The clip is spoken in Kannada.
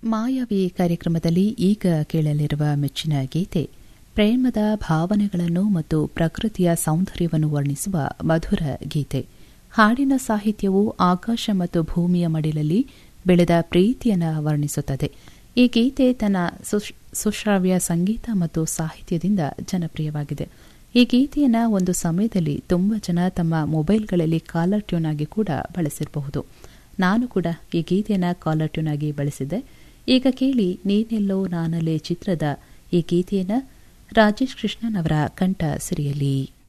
ಮಾಯಾವಿ ಕಾರ್ಯಕ್ರಮದಲ್ಲಿ ಈಗ ಕೇಳಲಿರುವ ಮೆಚ್ಚಿನ ಗೀತೆ ಪ್ರೇಮದ ಭಾವನೆಗಳನ್ನು ಮತ್ತು ಪ್ರಕೃತಿಯ ಸೌಂದರ್ಯವನ್ನು ವರ್ಣಿಸುವ ಮಧುರ ಗೀತೆ ಹಾಡಿನ ಸಾಹಿತ್ಯವು ಆಕಾಶ ಮತ್ತು ಭೂಮಿಯ ಮಡಿಲಲ್ಲಿ ಬೆಳೆದ ಪ್ರೀತಿಯನ್ನು ವರ್ಣಿಸುತ್ತದೆ ಈ ಗೀತೆ ತನ್ನ ಸುಶ್ರಾವ್ಯ ಸಂಗೀತ ಮತ್ತು ಸಾಹಿತ್ಯದಿಂದ ಜನಪ್ರಿಯವಾಗಿದೆ ಈ ಗೀತೆಯನ್ನು ಒಂದು ಸಮಯದಲ್ಲಿ ತುಂಬ ಜನ ತಮ್ಮ ಮೊಬೈಲ್ಗಳಲ್ಲಿ ಕಾಲರ್ ಟ್ಯೂನ್ ಆಗಿ ಕೂಡ ಬಳಸಿರಬಹುದು ನಾನು ಕೂಡ ಈ ಗೀತೆಯನ್ನು ಕಾಲರ್ ಟ್ಯೂನ್ ಆಗಿ ಬಳಸಿದ್ದೆ ಈಗ ಕೇಳಿ ನೀನೆಲ್ಲೋ ನಾನಲ್ಲೇ ಚಿತ್ರದ ಈ ಗೀತೆಯನ್ನು ರಾಜೇಶ್ ಕೃಷ್ಣನ್ ಅವರ ಕಂಠ ಸಿರಿಯಲಿ